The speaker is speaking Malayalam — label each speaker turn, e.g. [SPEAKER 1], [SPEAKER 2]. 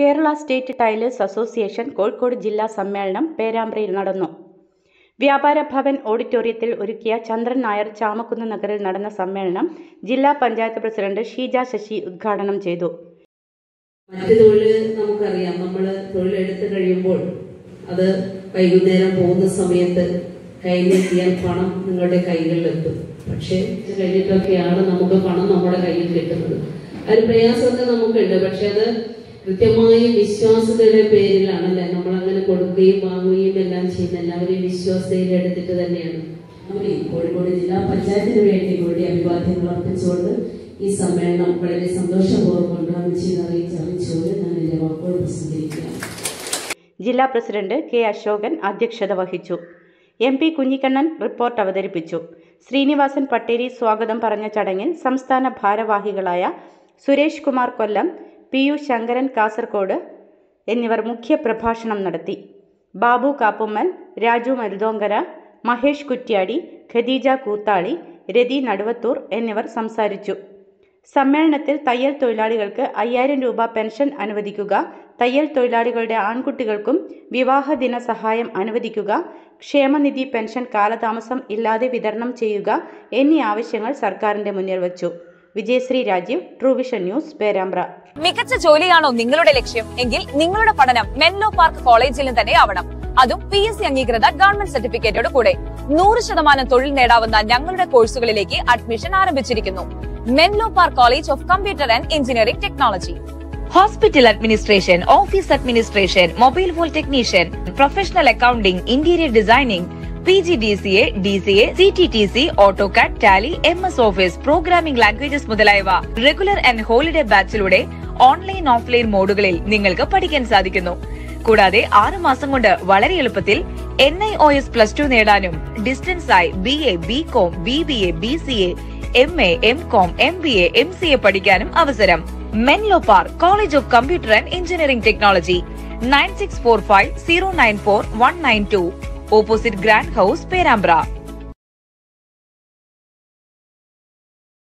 [SPEAKER 1] Kerala state tailors association Kozhikode ജില്ലാ സമ്മേളനം പേരാമ്പ്രയിൽ നടന്നു വ്യാപാര ഭവൻ ഓഡിറ്റോറിയത്തിൽ ഒരുക്കിയ ചന്ദ്രൻ നായർ ചാമക്കുന്ന് നഗറിൽ നടന്ന സമ്മേളനം ജില്ലാ പഞ്ചായത്ത് പ്രസിഡന്റ് ഷീജ ശശി ഉദ്ഘാടനം ചെയ്തു
[SPEAKER 2] മറ്റ് തൊഴിൽ നമുക്കറിയാം നമ്മൾ തൊഴിലെടുത്ത് കഴിയുമ്പോൾ അത് വൈകുന്നേരം പോകുന്ന സമയത്ത് കയ്യിലെത്തിയാൽ പണം നിങ്ങളുടെ കൈകളിലെത്തും പക്ഷേ ഇത് കഴിഞ്ഞിട്ടൊക്കെയാണ് നമുക്ക് പണം നമ്മുടെ കയ്യിൽ കിട്ടുന്നത് ആ ഒരു പ്രയാസമൊക്കെ നമുക്കുണ്ട് പക്ഷെ അത് കൃത്യമായ വിശ്വാസതയുടെ പേരിലാണല്ലേ നമ്മൾ അങ്ങനെ കൊടുക്കുകയും വാങ്ങുകയും എല്ലാം ചെയ്യുന്ന എല്ലാവരെയും വിശ്വാസതയിൽ എടുത്തിട്ട് തന്നെയാണ്
[SPEAKER 3] നമ്മുടെ കോഴിക്കോട് ജില്ലാ പഞ്ചായത്തിന് വേണ്ടി കൂടി അഭിവാദ്യങ്ങൾ അർപ്പിച്ചുകൊണ്ട് ഈ സമ്മേളനം വളരെ സന്തോഷപൂർവ്വം ഉദ്ഘാടനം ചെയ്ത് അറിയിച്ച് അറിയിച്ചുകൊണ്ട് ഞാൻ എന്റെ വാക്കുകൾ പ്രസിദ്ധീകരിക്കുകയാണ്
[SPEAKER 1] ജില്ലാ പ്രസിഡന്റ് കെ അശോകൻ അധ്യക്ഷത വഹിച്ചു എം പി കുഞ്ഞിക്കണ്ണൻ റിപ്പോർട്ട് അവതരിപ്പിച്ചു ശ്രീനിവാസൻ പട്ടേരി സ്വാഗതം പറഞ്ഞ ചടങ്ങിൽ സംസ്ഥാന ഭാരവാഹികളായ സുരേഷ് കുമാർ കൊല്ലം പി യു ശങ്കരൻ കാസർകോട് എന്നിവർ മുഖ്യ പ്രഭാഷണം നടത്തി ബാബു കാപ്പുമ്മൽ രാജു മരുതോങ്കര മഹേഷ് കുറ്റ്യാടി ഖദീജ കൂത്താളി രതി നടുവത്തൂർ എന്നിവർ സംസാരിച്ചു സമ്മേളനത്തിൽ തയ്യൽ തൊഴിലാളികൾക്ക് അയ്യായിരം രൂപ പെൻഷൻ അനുവദിക്കുക തയ്യൽ തൊഴിലാളികളുടെ ആൺകുട്ടികൾക്കും വിവാഹ ദിന സഹായം അനുവദിക്കുക ക്ഷേമനിധി പെൻഷൻ കാലതാമസം ഇല്ലാതെ വിതരണം ചെയ്യുക എന്നീ ആവശ്യങ്ങൾ സർക്കാരിന്റെ മുന്നിൽ വച്ചു വിജയശ്രീ രാജീവ് ട്രൂവിഷൻ ന്യൂസ് പേരാമ്പ്ര
[SPEAKER 4] മികച്ച ജോലിയാണോ നിങ്ങളുടെ ലക്ഷ്യം എങ്കിൽ നിങ്ങളുടെ പഠനം മെൻലോ പാർക്ക് കോളേജിൽ തന്നെ ആവണം അതും പി എസ് സി അംഗീകൃത ഗവൺമെന്റ് സർട്ടിഫിക്കറ്റോട് കൂടെ നൂറ് ശതമാനം തൊഴിൽ നേടാവുന്ന ഞങ്ങളുടെ കോഴ്സുകളിലേക്ക് അഡ്മിഷൻ ആരംഭിച്ചിരിക്കുന്നു Menlo Park college of computer and engineering technology hospital administration office administration mobile phone technician professional accounting interior designing P G D C A D C A C T T C AutoCAD Tally M S office programming languages മുതലായവ റെഗുലർ ആൻഡ് ഹോളിഡേ ബാച്ചിലൂടെ ഓൺലൈൻ ഓഫ്ലൈൻ മോഡുകളിൽ നിങ്ങൾക്ക് പഠിക്കാൻ സാധിക്കുന്നു കൂടാതെ ആറ് മാസം കൊണ്ട് വളരെ എളുപ്പത്തിൽ N I O S plus two നേടാനും ഡിസ്റ്റൻസ് ആയി B A B com B B A B C A M A M com M B A M C A പഠിക്കാനും അവസരം Menlo Park college of computer and engineering technology nine six four five zero nine four one nine two opposite Grand House Perambra